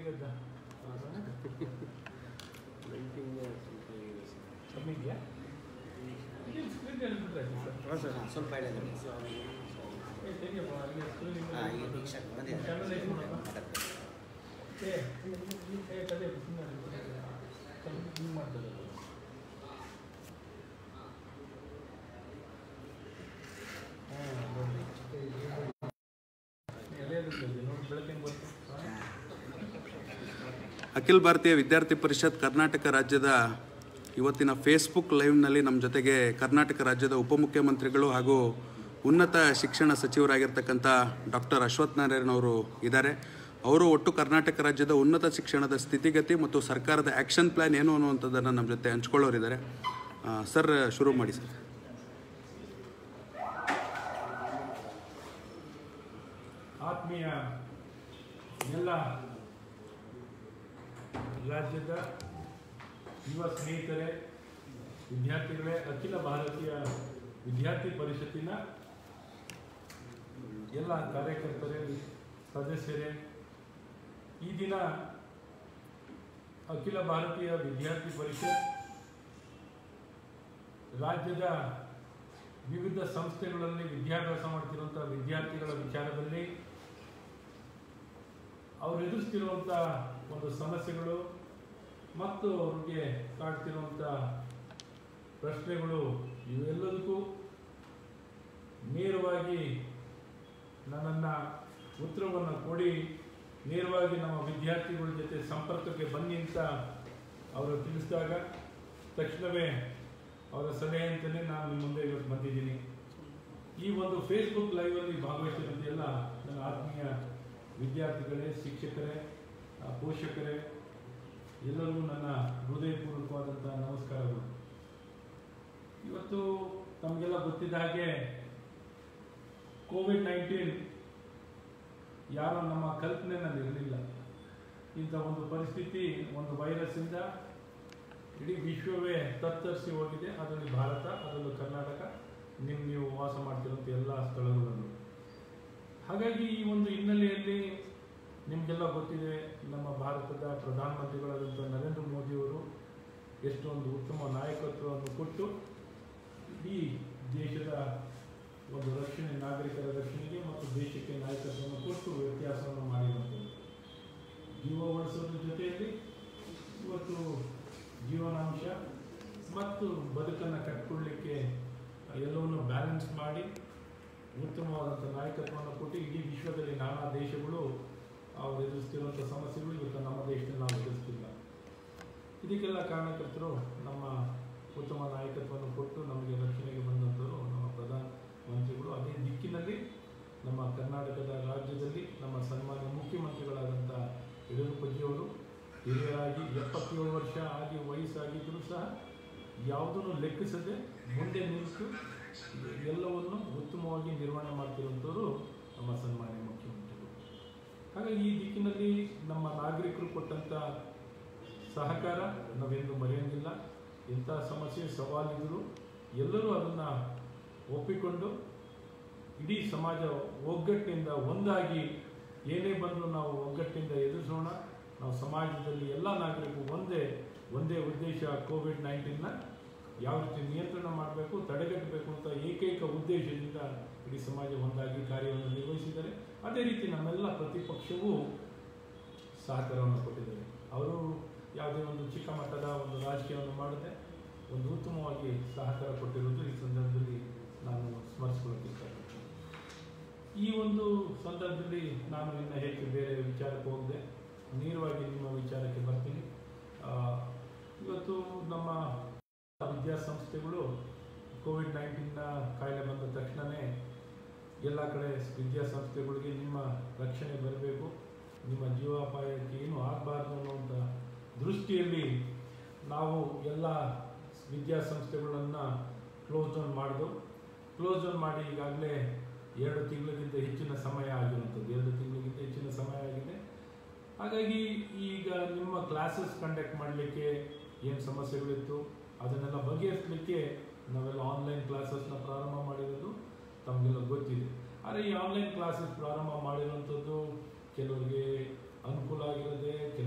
ಹೇಗದ್ದ ಕಮ್ಮಿ ಇದೆಯಾ ಇಲ್ಲಿ ಸ್ಕ್ರೀನ್ ಹೇಳ್ಬಿಟ್ರೆ ಆಯ್ತು ಸರ್ ಸ್ವಲ್ಪ ಹೇಳಿದೆ ಏ, ತೆಗಿಯಪ್ಪ, ಅಲ್ಲಿ screen ಇಂದ ಹಾಂ ಈಗ ಈಗ ಶಾಕ್ ಬಂದಿದೆ ಕ್ಯಾಮೆರಾ ಲೈಟ್ ಮಾಡಪ್ಪ. ಮಾತಾಡ್ತೀನಿ. ಏ, ಏ, ತಲೆ ಸುಮ್ಮನೆ ಸ್ವಲ್ಪ ಹಿಂಗ್ ಮಾಡ್ತಾರೆ ಅದು. ಹಾ, ನೋಡಿ. ಎಲೆ ಇರುತ್ತೆ, ನೋಡಿ ಬೆಳಕಿನ ಬಂತು ಹಾ? ಅಖಿಲ ಭಾರತೀಯ ವಿದ್ಯಾರ್ಥಿ ಪರಿಷತ್ ಕರ್ನಾಟಕ ರಾಜ್ಯದ ಇವತ್ತಿನ ಫೇಸ್ಬುಕ್ ಲೈವ್ನಲ್ಲಿ ನಮ್ಮ ಜೊತೆಗೆ ಕರ್ನಾಟಕ ರಾಜ್ಯದ ಉಪಮುಖ್ಯಮಂತ್ರಿಗಳು ಹಾಗೂ ಉನ್ನತ ಶಿಕ್ಷಣ ಸಚಿವರಾಗಿರ್ತಕ್ಕಂಥ ಡಾಕ್ಟರ್ ಅಶ್ವಥ್ ನಾರಾಯಣ್ ಅವರು ಇದ್ದಾರೆ ಅವರು ಒಟ್ಟು ಕರ್ನಾಟಕ ರಾಜ್ಯದ ಉನ್ನತ ಶಿಕ್ಷಣದ ಸ್ಥಿತಿಗತಿ ಮತ್ತು ಸರ್ಕಾರದ ಆ್ಯಕ್ಷನ್ ಪ್ಲ್ಯಾನ್ ಏನು ಅನ್ನುವಂಥದ್ದನ್ನು ನಮ್ಮ ಜೊತೆ ಹಂಚ್ಕೊಳ್ಳೋರಿದ್ದಾರೆ ಆ, ಸರ್ ಶುರು ಮಾಡಿ ಸರ್ ಆತ್ಮೀಯ ಎಲ್ಲ ರಾಜ್ಯದ ಯುವ ಸ್ನೇಹಿತರೆ ವಿದ್ಯಾರ್ಥಿಗಳೇ ಅಖಿಲ ಭಾರತೀಯ ವಿದ್ಯಾರ್ಥಿ ಪರಿಷತ್ತಿನ ಎಲ್ಲ ಕಾರ್ಯಕರ್ತರೇ ಸದಸ್ಯರೇ ಈ ದಿನ ಅಖಿಲ ಭಾರತೀಯ ವಿದ್ಯಾರ್ಥಿ ಪರಿಷತ್ ರಾಜ್ಯದ ವಿವಿಧ ಸಂಸ್ಥೆಗಳಲ್ಲಿ ವಿದ್ಯಾಭ್ಯಾಸ ಮಾಡ್ತಿರುವಂಥ ವಿದ್ಯಾರ್ಥಿಗಳ ವಿಚಾರದಲ್ಲಿ ಅವ್ರು ಎದುರಿಸ್ತಿರುವಂಥ ಒಂದು ಸಮಸ್ಯೆಗಳು ಮತ್ತು ಅವ್ರಿಗೆ ಕಾಡ್ತಿರುವಂಥ ಪ್ರಶ್ನೆಗಳು ಇವೆಲ್ಲದಕ್ಕೂ ನೇರವಾಗಿ ನನ್ನನ್ನು ಉತ್ತರವನ್ನು ಕೊಡಿ ನೇರವಾಗಿ ನಮ್ಮ ವಿದ್ಯಾರ್ಥಿಗಳ ಜೊತೆ ಸಂಪರ್ಕಕ್ಕೆ ಬನ್ನಿ ಅಂತ ಅವರು ತಿಳಿಸಿದಾಗ ತಕ್ಷಣವೇ ಅವರ ಸಲಹೆಯಂತೆಯೇ ನಾನು ನಿಮ್ಮ ಮುಂದೆ ಇವತ್ತು ಬಂದಿದ್ದೀನಿ ಈ ಒಂದು ಫೇಸ್ಬುಕ್ ಲೈವಲ್ಲಿ ಭಾಗವಹಿಸಿದಂತೆ ಎಲ್ಲ ನನ್ನ ಆತ್ಮೀಯ ವಿದ್ಯಾರ್ಥಿಗಳೇ ಶಿಕ್ಷಕರೇ ಆ, ಪೋಷಕರೇ ಎಲ್ಲರಿಗೂ ನನ್ನ ಹೃದಯಪೂರ್ವಕವಾದಂಥ ನಮಸ್ಕಾರಗಳು ಇವತ್ತು ತಮಗೆಲ್ಲ ಗೊತ್ತಿದ್ದ ಹಾಗೆ ಕೋವಿಡ್ ನೈನ್ಟೀನ್ ಯಾರೋ ನಮ್ಮ ಕಲ್ಪನೆಯಲ್ಲಿ ಇರಲಿಲ್ಲ ಇಂಥ ಒಂದು ಪರಿಸ್ಥಿತಿ ಒಂದು ವೈರಸ್ಸಿಂದ ಇಡೀ ವಿಶ್ವವೇ ತತ್ತರಿಸಿ ಹೋಗಿದೆ ಅದರಲ್ಲಿ ಭಾರತ ಅದರಲ್ಲೂ ಕರ್ನಾಟಕ ನಿಮ್ಮ ನೀವು ವಾಸ ಮಾಡ್ತಿರುವಂಥ ಎಲ್ಲ ಸ್ಥಳಗಳನ್ನು ಹಾಗಾಗಿ ಈ ಒಂದು ಹಿನ್ನೆಲೆಯಲ್ಲಿ ನಿಮಗೆಲ್ಲ ಗೊತ್ತಿದೆ ನಮ್ಮ ಭಾರತದ ಪ್ರಧಾನಮಂತ್ರಿಗಳಾದಂಥ ನರೇಂದ್ರ ಮೋದಿಯವರು ಎಷ್ಟೊಂದು ಉತ್ತಮ ನಾಯಕತ್ವವನ್ನು ಕೊಟ್ಟು ಇಡೀ ದೇಶದ ಒಂದು ರಕ್ಷಣೆ ನಾಗರಿಕರ ರಕ್ಷಣೆಗೆ ಮತ್ತು ದೇಶಕ್ಕೆ ನಾಯಕತ್ವವನ್ನು ಕೊಟ್ಟು ವ್ಯತ್ಯಾಸವನ್ನು ಮಾಡಿರುವಂಥದ್ದು ಜೀವ ಉಳಿಸೋದ್ರ ಜೊತೆಯಲ್ಲಿ ಇವತ್ತು ಜೀವನಾಂಶ ಮತ್ತು ಬದುಕನ್ನು ಕಟ್ಕೊಳ್ಳಿಕ್ಕೆ ಎಲ್ಲವನ್ನು ಬ್ಯಾಲೆನ್ಸ್ ಮಾಡಿ ಉತ್ತಮವಾದಂಥ ನಾಯಕತ್ವವನ್ನು ಕೊಟ್ಟು ಇಡೀ ವಿಶ್ವದಲ್ಲಿ ನಾನಾ ದೇಶಗಳು ಅವರು ಎದುರಿಸ್ತಿರುವಂಥ ಸಮಸ್ಯೆಗಳು ಇವತ್ತು ನಮ್ಮ ದೇಶದಲ್ಲಿ ನಾವು ಎದುರಿಸ್ತಿಲ್ಲ ಇದಕ್ಕೆಲ್ಲ ಕಾರಣಕರ್ತರು ನಮ್ಮ ಉತ್ತಮ ನಾಯಕತ್ವವನ್ನು ಕೊಟ್ಟು ನಮಗೆ ರಕ್ಷಣೆಗೆ ಬಂದಂಥವರು ನಮ್ಮ ಪ್ರಧಾನ ಮಂತ್ರಿಗಳು ಅದೇ ದಿಕ್ಕಿನಲ್ಲಿ ನಮ್ಮ ಕರ್ನಾಟಕದ ರಾಜ್ಯದಲ್ಲಿ ನಮ್ಮ ಸನ್ಮಾನ್ಯ ಮುಖ್ಯಮಂತ್ರಿಗಳಾದಂಥ ಯಡಿಯೂರಪ್ಪಜಿಯವರು ಹಿರಿಯರಾಗಿ ಎಪ್ಪತ್ತೇಳು ವರ್ಷ ಆಗಿ ವಯಸ್ಸಾಗಿದ್ದರೂ ಸಹ ಯಾವುದನ್ನು ಲೆಕ್ಕಿಸದೆ ಮುಂದೆ ನಿಂತು ಎಲ್ಲವನ್ನು ಉತ್ತಮವಾಗಿ ನಿರ್ವಹಣೆ ಮಾಡ್ತಿರುವಂಥವರು ನಮ್ಮ ಸನ್ಮಾನ್ಯ ಮುಖ್ಯಮಂತ್ರಿಗಳು ಹಾಗಾಗಿ ಈ ದಿಕ್ಕಿನಲ್ಲಿ ನಮ್ಮ ನಾಗರಿಕರು ಕೊಟ್ಟಂಥ ಸಹಕಾರ ನಾವೆಂದು ಮರೆಯಂಗಿಲ್ಲ ಇಂಥ ಸಮಸ್ಯೆ ಸವಾಲಿದ್ರು ಎಲ್ಲರೂ ಅದನ್ನು ಒಪ್ಪಿಕೊಂಡು ಇಡೀ ಸಮಾಜ ಒಗ್ಗಟ್ಟಿನಿಂದ ಒಂದಾಗಿ ಏನೇ ಬಂದರೂ ನಾವು ಒಗ್ಗಟ್ಟಿನಿಂದ ಎದುರಿಸೋಣ ನಾವು ಸಮಾಜದಲ್ಲಿ ಎಲ್ಲ ನಾಗರಿಕರು ಒಂದೇ ಒಂದೇ ಉದ್ದೇಶ ಕೋವಿಡ್ ನೈನ್ಟೀನ್ನ ಯಾವ ರೀತಿ ನಿಯಂತ್ರಣ ಮಾಡಬೇಕು ತಡೆಗಟ್ಟಬೇಕು ಅಂತ ಏಕೈಕ ಉದ್ದೇಶದಿಂದ ಇಡೀ ಸಮಾಜ ಒಂದಾಗಿ ಕಾರ್ಯವನ್ನು ನಿರ್ವಹಿಸಿದ್ದಾರೆ ಅದೇ ರೀತಿ ನಮ್ಮೆಲ್ಲ ಪ್ರತಿಪಕ್ಷವೂ ಸಹಕಾರವನ್ನು ಕೊಟ್ಟಿದ್ದಾರೆ ಅವರು ಯಾವುದೇ ಒಂದು ಚಿಕ್ಕ ಮಟ್ಟದ ಒಂದು ರಾಜಕೀಯವನ್ನು ಮಾಡದೆ ಒಂದು ಉತ್ತಮವಾಗಿ ಸಹಕಾರ ಕೊಟ್ಟಿರುವುದು ಈ ಸಂದರ್ಭದಲ್ಲಿ ನಾನು ಸ್ಮರಿಸ್ಕೊಳ್ಳೋಕೆ ಇಷ್ಟಪಡ್ತೀನಿ ಈ ಒಂದು ಸಂದರ್ಭದಲ್ಲಿ ನಾನು ಇನ್ನು ಹೆಚ್ಚು ಬೇರೆ ವಿಚಾರಕ್ಕೆ ಹೋಗದೆ ನೇರವಾಗಿ ನಿಮ್ಮ ವಿಚಾರಕ್ಕೆ ಬರ್ತೀನಿ ಆ, ಇವತ್ತು ನಮ್ಮ ವಿದ್ಯಾಸಂಸ್ಥೆಗಳು ಕೋವಿಡ್ ನೈನ್ಟೀನ್ನ ಕಾಯಿಲೆ ಬಂದ ತಕ್ಷಣವೇ ಎಲ್ಲ ಕಡೆ ವಿದ್ಯಾಸಂಸ್ಥೆಗಳಿಗೆ ನಿಮ್ಮ ರಕ್ಷಣೆ ಬರಬೇಕು ನಿಮ್ಮ ಜೀವಾಪಾಯಕ್ಕೆ ಏನೂ ಆಗಬಾರ್ದು ಅನ್ನುವಂಥ ದೃಷ್ಟಿಯಲ್ಲಿ ನಾವು ಎಲ್ಲ ವಿದ್ಯಾಸಂಸ್ಥೆಗಳನ್ನು ಕ್ಲೋಸ್ ಡೌನ್ ಮಾಡಿದು ಕ್ಲೋಸ್ ಡೌನ್ ಮಾಡಿ ಈಗಾಗಲೇ ಎರಡು ತಿಂಗಳಿಗಿಂತ ಹೆಚ್ಚಿನ ಸಮಯ ಆಗಿರುವಂಥದ್ದು ಎರಡು ತಿಂಗಳಿಗಿಂತ ಹೆಚ್ಚಿನ ಸಮಯ ಆಗಿದೆ ಹಾಗಾಗಿ ಈಗ ನಿಮ್ಮ ಕ್ಲಾಸಸ್ ಕಂಡಕ್ಟ್ ಮಾಡಲಿಕ್ಕೆ ಏನು ಸಮಸ್ಯೆಗಳಿತ್ತು ಅದನ್ನೆಲ್ಲ ಬಗೆಹರಿಸಲಿಕ್ಕೆ ನಾವೆಲ್ಲ ಆನ್ಲೈನ್ ಕ್ಲಾಸಸ್ನ ಪ್ರಾರಂಭ ಮಾಡಿರೋದು ತಮಗೆಲ್ಲ ಗೊತ್ತಿದೆ ಆದರೆ ಈ ಆನ್ಲೈನ್ ಕ್ಲಾಸಸ್ ಪ್ರಾರಂಭ ಮಾಡಿರುವಂಥದ್ದು ಕೆಲವರಿಗೆ ಅನುಕೂಲ ಆಗಿರೋದೆ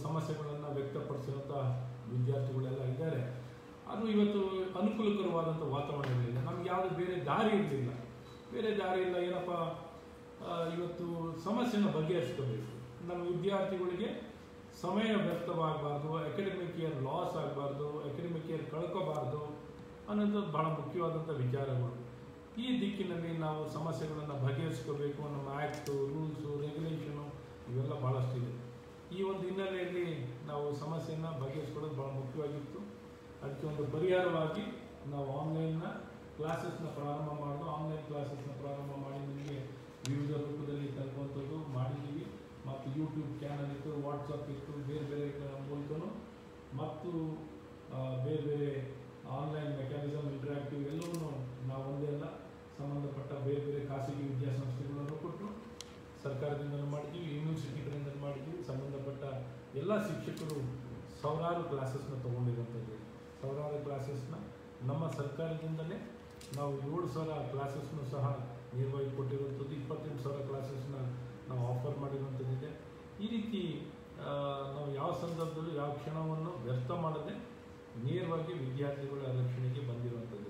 ಸಮಸ್ಯೆಗಳನ್ನು ವ್ಯಕ್ತಪಡಿಸಿರುವಂಥ ವಿದ್ಯಾರ್ಥಿಗಳೆಲ್ಲ ಇದ್ದಾರೆ ಅದು ಇವತ್ತು ಅನುಕೂಲಕರವಾದಂಥ ವಾತಾವರಣ ಇರಲಿಲ್ಲ ನಮ್ಗೆ ಯಾವುದು ಬೇರೆ ದಾರಿ ಇರಲಿಲ್ಲ ಬೇರೆ ದಾರಿ ಇಲ್ಲ ಏನಪ್ಪ ಆ, ಇವತ್ತು ಸಮಸ್ಯೆನ ಬಗೆಹರಿಸ್ಕೋಬೇಕು ನಮ್ಮ ವಿದ್ಯಾರ್ಥಿಗಳಿಗೆ ಸಮಯ ವ್ಯರ್ಥವಾಗಬಾರ್ದು ಅಕಾಡೆಮಿಕ್ ಇಯರ್ ಲಾಸ್ ಆಗಬಾರ್ದು ಅಕಾಡೆಮಿಕ್ ಇಯರ್ ಕಳ್ಕೋಬಾರ್ದು ಅನ್ನೋದು ಬಹಳ ಮುಖ್ಯವಾದಂಥ ವಿಚಾರಗಳು ಈ ದಿಕ್ಕಿನಲ್ಲಿ ನಾವು ಸಮಸ್ಯೆಗಳನ್ನು ಬಗೆಹರಿಸ್ಕೋಬೇಕು ನಮ್ಮ ಆ್ಯಕ್ಟು ರೂಲ್ಸು ರೆಗ್ಯುಲೇಷನು ಇವೆಲ್ಲ ಭಾಳಷ್ಟಿದೆ ಈ ಒಂದು ಹಿನ್ನೆಲೆಯಲ್ಲಿ ನಾವು ಸಮಸ್ಯೆಯನ್ನು ಬಗೆಹರಿಸ್ಕೊಳ್ಳೋದು ಭಾಳ ಮುಖ್ಯವಾಗಿತ್ತು ಅದಕ್ಕೆ ಒಂದು ಪರಿಹಾರವಾಗಿ ನಾವು ಆನ್ಲೈನ್ನ ಕ್ಲಾಸಸ್ನ ಪ್ರಾರಂಭ ಮಾಡೋದು ಆನ್ಲೈನ್ ಕ್ಲಾಸಸ್ನ ಪ್ರಾರಂಭ ಮಾಡಿ ನಿಮಗೆ ವಿವಿಧ ರೂಪದಲ್ಲಿ ತಲುಪುವಂಥದ್ದು ಮಾಡಿದ್ದೀವಿ ಮತ್ತು ಯೂಟ್ಯೂಬ್ ಚಾನಲ್ ಇತ್ತು ವಾಟ್ಸಪ್ ಇತ್ತು ಬೇರೆ ಬೇರೆ ಮೂಲಕನು ಮತ್ತು ಆ, ಬೇರೆ ಬೇರೆ ಆನ್ಲೈನ್ ಮೆಕ್ಯಾನಿಸಮ್ ಇಂಟ್ರಾಕ್ಟಿವ್ ಎಲ್ಲವನ್ನೂ ನಾವು ಒಂದೇ ಅಲ್ಲ ಸಂಬಂಧಪಟ್ಟ ಬೇರೆ ಬೇರೆ ಖಾಸಗಿ ವಿದ್ಯಾಸಂಸ್ಥೆಗಳನ್ನು ಕೊಟ್ಟು ಸರ್ಕಾರದಿಂದ ಮಾಡಿದ್ದೀವಿ ಯೂನಿವರ್ಸಿಟಿ ಕಡೆಯಿಂದ ಮಾಡಿದ್ದೀವಿ ಸಂಬಂಧಪಟ್ಟ ಎಲ್ಲ ಶಿಕ್ಷಕರು ಸಾವಿರಾರು ಕ್ಲಾಸಸ್ನ ತೊಗೊಂಡಿರುವಂಥದ್ದು ಸಾವಿರಾರು ಕ್ಲಾಸಸ್ನ ನಮ್ಮ ಸರ್ಕಾರದಿಂದಲೇ ನಾವು ಏಳು ಸಾವಿರ ಕ್ಲಾಸಸ್ನು ಸಹ ನೇರವಾಗಿ ಕೊಟ್ಟಿರುವಂಥದ್ದು ಇಪ್ಪತ್ತೆಂಟು ಸಾವಿರ ಕ್ಲಾಸಸ್ನ ನಾವು ಆಫರ್ ಮಾಡಿರುವಂಥದ್ದಿದೆ ಈ ರೀತಿ ಆ, ನಾವು ಯಾವ ಸಂದರ್ಭದಲ್ಲೂ ಯಾವ ಕ್ಷಣವನ್ನು ವ್ಯರ್ಥ ಮಾಡದೆ ನೇರವಾಗಿ ವಿದ್ಯಾರ್ಥಿಗಳ ರಕ್ಷಣೆಗೆ ಬಂದಿರುವಂಥದ್ದು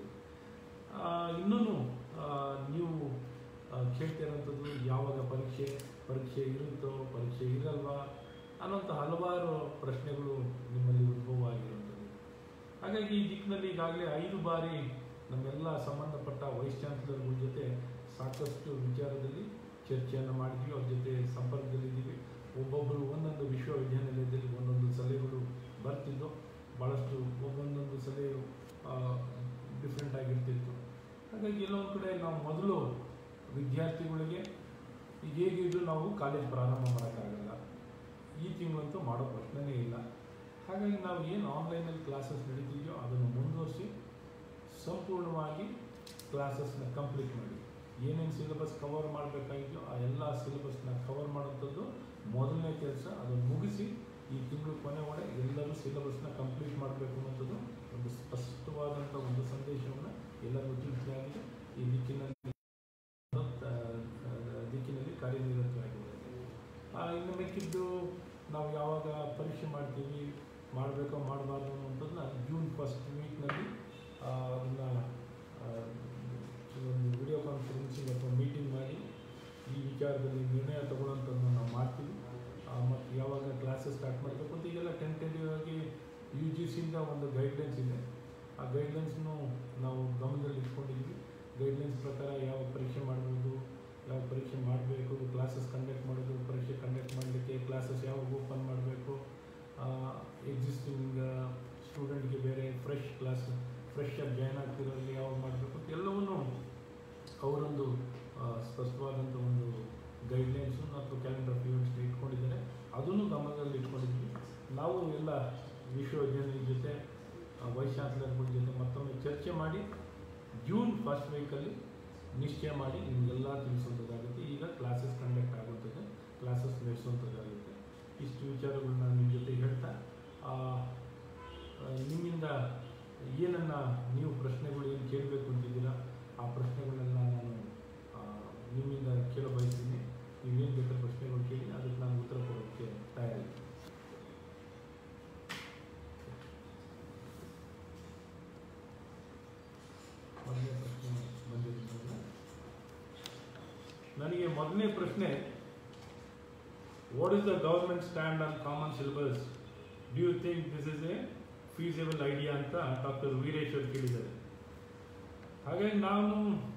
ಇನ್ನೂ ನೀವು ಆ, ಕೇಳ್ತಾ ಇರೋಂಥದ್ದು ಯಾವಾಗ ಪರೀಕ್ಷೆ ಪರೀಕ್ಷೆ ಇರುತ್ತೋ ಪರೀಕ್ಷೆ ಇರಲ್ವಾ ಅನ್ನೋಂಥ ಹಲವಾರು ಪ್ರಶ್ನೆಗಳು ನಿಮ್ಮಲ್ಲಿ ಉದ್ಭವ ಆಗಿರುವಂಥದ್ದು ಹಾಗಾಗಿ ಈ ದಿಕ್ಕಿನಲ್ಲಿ ಈಗಾಗಲೇ ಐದು ಬಾರಿ ನಮ್ಮೆಲ್ಲ ಸಂಬಂಧಪಟ್ಟ ವೈಸ್ ಚಾನ್ಸಲರ್ಗಳ ಜೊತೆ ಸಾಕಷ್ಟು ವಿಚಾರದಲ್ಲಿ ಚರ್ಚೆಯನ್ನು ಮಾಡಿದ್ವಿ ಅವ್ರ ಜೊತೆ ಸಂಪರ್ಕದಲ್ಲಿದ್ದೀವಿ ಒಬ್ಬೊಬ್ಬರು ಒಂದೊಂದು ವಿಶ್ವವಿದ್ಯಾನಿಲಯದಲ್ಲಿ ಒಂದೊಂದು ಸಲಹೆಗಳು ಬರ್ತಿದ್ದು ಭಾಳಷ್ಟು ಒಬ್ಬೊಂದೊಂದು ಸಲಹೆ ಡಿಫ್ರೆಂಟ್ ಆಗಿರ್ತಿತ್ತು ಹಾಗಾಗಿ ಎಲ್ಲೊಂದು ಕಡೆ ನಾವು ಮೊದಲು ವಿದ್ಯಾರ್ಥಿಗಳಿಗೆ ಈಗ ಹೇಗಿದ್ರು ನಾವು ಕಾಲೇಜ್ ಪ್ರಾರಂಭ ಮಾಡೋಕ್ಕಾಗಲ್ಲ ಈ ತಿಂಗಳಂತೂ ಮಾಡೋ ಪ್ರಶ್ನೆನೇ ಇಲ್ಲ ಹಾಗಾಗಿ ನಾವು ಏನು ಆನ್ಲೈನಲ್ಲಿ ಕ್ಲಾಸಸ್ ನಡೀತಿದೆಯೋ ಅದನ್ನು ಮುಂದುವರಿಸಿ ಸಂಪೂರ್ಣವಾಗಿ ಕ್ಲಾಸಸ್ನ ಕಂಪ್ಲೀಟ್ ಮಾಡಿ ಏನೇನು ಸಿಲೆಬಸ್ ಕವರ್ ಮಾಡಬೇಕಾಗಿದೆಯೋ ಆ ಎಲ್ಲ ಸಿಲೆಬಸ್ನ ಕವರ್ ಮಾಡೋಂಥದ್ದು ಮೊದಲನೇ ಕೆಲಸ ಅದನ್ನು ಮುಗಿಸಿ ಈ ತಿಂಗಳು ಕೊನೆ ಒಳಗೆ ಎಲ್ಲರೂ ಸಿಲೆಬಸ್ನ ಕಂಪ್ಲೀಟ್ ಮಾಡಬೇಕು ಅನ್ನೋಂಥದ್ದು ಒಂದು ಸ್ಪಷ್ಟವಾದಂಥ ಒಂದು ಸಂದೇಶವನ್ನು ಎಲ್ಲರಿಗೂ ತಿಳಿಸಲಾಗಿದೆ ಈ ದಿಕ್ಕಿನಲ್ಲಿ ಆ, ಆ, ದಿಕ್ಕಿನಲ್ಲಿ ಕಾರ್ಯನಿರತವಾಗಿದೆ ಆ, ಇನ್ನು ಮಿಕ್ಕಿದ್ದು ನಾವು ಯಾವಾಗ ಪರೀಕ್ಷೆ ಮಾಡ್ತೀವಿ ಮಾಡಬೇಕೋ ಮಾಡಬಾರ್ದು ಅನ್ನುವಂಥದ್ದನ್ನ ಜೂನ್ ಫಸ್ಟ್ ವೀಕ್ನಲ್ಲಿ ಅದನ್ನು ಒಂದು ವಿಡಿಯೋ ಕಾನ್ಫರೆನ್ಸಿಂಗ್ ಅಥವಾ ಮೀಟಿಂಗ್ ಮಾಡಿ ಈ ವಿಚಾರದಲ್ಲಿ ನಿರ್ಣಯ ತಗೊಳ್ಳೋಂಥದ್ದನ್ನು ನಾವು ಮಾಡ್ತೀವಿ ಮತ್ತು ಯಾವಾಗ ಕ್ಲಾಸಸ್ ಸ್ಟಾರ್ಟ್ ಮಾಡಬೇಕು ಅಂತ ಈಗೆಲ್ಲ ಟೆಂಟೇಟಿವ್ ಆಗಿ ಯು ಜಿ ಸಿಯಿಂದ ಒಂದು ಗೈಡ್ಲೈನ್ಸ್ ಇದೆ ಆ ಗೈಡ್ಲೈನ್ಸ್ನು ನಾವು ಗಮನದಲ್ಲಿ ಇಟ್ಕೊಂಡಿದ್ವಿ ಗೈಡ್ಲೈನ್ಸ್ ಪ್ರಕಾರ ಯಾವ ಪರೀಕ್ಷೆ ಮಾಡ್ಬೋದು ಯಾವ ಪರೀಕ್ಷೆ ಮಾಡಬೇಕು ಕ್ಲಾಸಸ್ ಕಂಡಕ್ಟ್ ಮಾಡೋದು ಪರೀಕ್ಷೆ ಕಂಡಕ್ಟ್ ಮಾಡಲಿಕ್ಕೆ ಕ್ಲಾಸಸ್ ಯಾವಾಗ ಓಪನ್ ಮಾಡಬೇಕು ಎಕ್ಸಿಸ್ಟಿಂಗ್ ಸ್ಟೂಡೆಂಟ್ಗೆ ಬೇರೆ ಫ್ರೆಶ್ ಕ್ಲಾಸ್ ಫ್ರೆಶ್ ಆಗಿ ಜಾಯ್ನ್ ಆಗ್ತಿರೋರಿಗೆ ಯಾವಾಗ ಮಾಡಬೇಕು ಅಂತ ಎಲ್ಲವನ್ನೂ ಅವರೊಂದು ಆ, ಸ್ಪಷ್ಟವಾದಂಥ ಒಂದು ಗೈಡ್ಲೈನ್ಸು ಮತ್ತು ಕ್ಯಾಲೆಂಡರ್ ಆಫ್ ಇವೆಂಟ್ಸ್ ಇಟ್ಕೊಂಡಿದ್ದಾರೆ ಅದನ್ನು ಗಮನದಲ್ಲಿ ಇಟ್ಕೊಂಡಿದ್ವಿ ನಾವು ಎಲ್ಲ ವಿಶ್ವವಿದ್ಯಾನಿಲಯದ ಜೊತೆ ಆ, ವೈಸ್ ಚಾನ್ಸಲರ್ಗಳ ಜೊತೆ ಮತ್ತೊಮ್ಮೆ ಚರ್ಚೆ ಮಾಡಿ ಜೂನ್ ಫಸ್ಟ್ ವೀಕಲ್ಲಿ ನಿಶ್ಚಯ ಮಾಡಿ ನಿಮಗೆಲ್ಲ ತಿಳಿಸುವಂಥದ್ದಾಗುತ್ತೆ ಈಗ ಕ್ಲಾಸಸ್ ಕಂಡಕ್ಟ್ ಆಗುತ್ತದೆ ಕ್ಲಾಸಸ್ ನಡೆಸುವಂಥದ್ದಾಗುತ್ತೆ ಇಷ್ಟು ವಿಚಾರಗಳನ್ನ ನಿಮ್ಮ ಜೊತೆ ಹೇಳ್ತಾ ಆ, ಆ, ನಿಮ್ಮಿಂದ ಏನನ್ನು ನೀವು ಪ್ರಶ್ನೆಗಳು ಏನು ಕೇಳಬೇಕು ಅಂತಿದ್ದೀರಾ ಆ ಪ್ರಶ್ನೆಗಳನ್ನೆಲ್ಲ ನಾನು ಆ, ನಿಮ್ಮಿಂದ ಕೇಳ ಬಯಸ್ತೀನಿ ನೀವೇನು ಬೇಕಾದ್ರೆ ಪ್ರಶ್ನೆಗಳು ಕೇಳಿ ಅದಕ್ಕೆ ನಾನು ಉತ್ತರ ಕೊಡೋಕ್ಕೆ ತಯಾರಿದ್ದೀನಿ ಮೊದಲನೇ ಪ್ರಶ್ನೆ ಬಂದಿರೋದ್ರಿಂದ ನನಗೆ ಮೊದಲನೇ ಪ್ರಶ್ನೆ what is the government stand on common syllabus do you think this is a feasible idea ಅಂತ ಡಾಕ್ಟರ್ ವೀರೇಶ್ವರ್ ಕೇಳಿದ್ದಾರೆ ಹಾಗಾಗಿ ನಾನು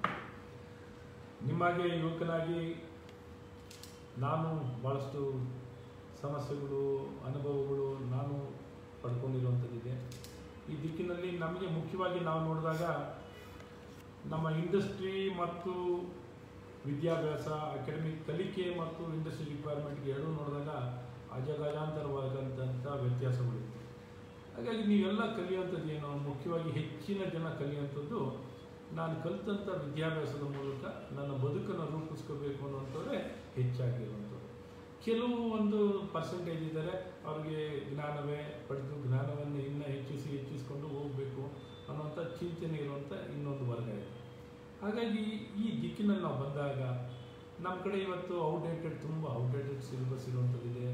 ನಿಮಗೆ ಯುವಕನಾಗಿ ನಾನು ಭಾಳಷ್ಟು ಸಮಸ್ಯೆಗಳು ಅನುಭವಗಳು ನಾನು ಪಡ್ಕೊಂಡಿರುವಂಥದ್ದಿದೆ ಈ ದಿಕ್ಕಿನಲ್ಲಿ ನಮಗೆ ಮುಖ್ಯವಾಗಿ ನಾವು ನೋಡಿದಾಗ ನಮ್ಮ ಇಂಡಸ್ಟ್ರಿ ಮತ್ತು ವಿದ್ಯಾಭ್ಯಾಸ ಅಕಾಡೆಮಿಕ್ ಕಲಿಕೆ ಮತ್ತು ಇಂಡಸ್ಟ್ರಿ ರಿಕ್ವೈರ್ಮೆಂಟ್ಗೆ ಎರಡೂ ನೋಡಿದಾಗ ಅಜಗಜಾಂತರವಾದಂಥ ವ್ಯತ್ಯಾಸಗಳಿವೆ ಹಾಗಾಗಿ ನೀವೆಲ್ಲ ಕಲಿಯುವಂಥದ್ದು ಏನು ಮುಖ್ಯವಾಗಿ ಹೆಚ್ಚಿನ ಜನ ಕಲಿಯುವಂಥದ್ದು ನಾನು ಕಲಿತಂಥ ವಿದ್ಯಾಭ್ಯಾಸದ ಮೂಲಕ ನನ್ನ ಬದುಕನ್ನು ರೂಪಿಸ್ಕೋಬೇಕು ಅನ್ನುವಂಥದ್ದೇ ಹೆಚ್ಚಾಗಿರುವಂಥದ್ದು ಕೆಲವು ಒಂದು ಪರ್ಸೆಂಟೇಜ್ ಇದ್ದಾರೆ ಅವ್ರಿಗೆ ಜ್ಞಾನವೇ ಪಡೆದು ಜ್ಞಾನವನ್ನು ಇನ್ನೂ ಹೆಚ್ಚಿಸಿ ಹೆಚ್ಚಿಸ್ಕೊಂಡು ಹೋಗಬೇಕು ಅನ್ನುವಂಥ ಚಿಂತನೆ ಇರುವಂಥ ಇನ್ನೊಂದು ವರ್ಗ ಇದೆ ಹಾಗಾಗಿ ಈ ದಿಕ್ಕಿನಲ್ಲಿ ನಾವು ಬಂದಾಗ ನಮ್ಮ ಕಡೆ ಇವತ್ತು ಔಟ್ಡೇಟೆಡ್ ತುಂಬ ಔಟ್ಡೇಟೆಡ್ ಸಿಲೆಬಸ್ ಇರುವಂಥದ್ದಿದೆ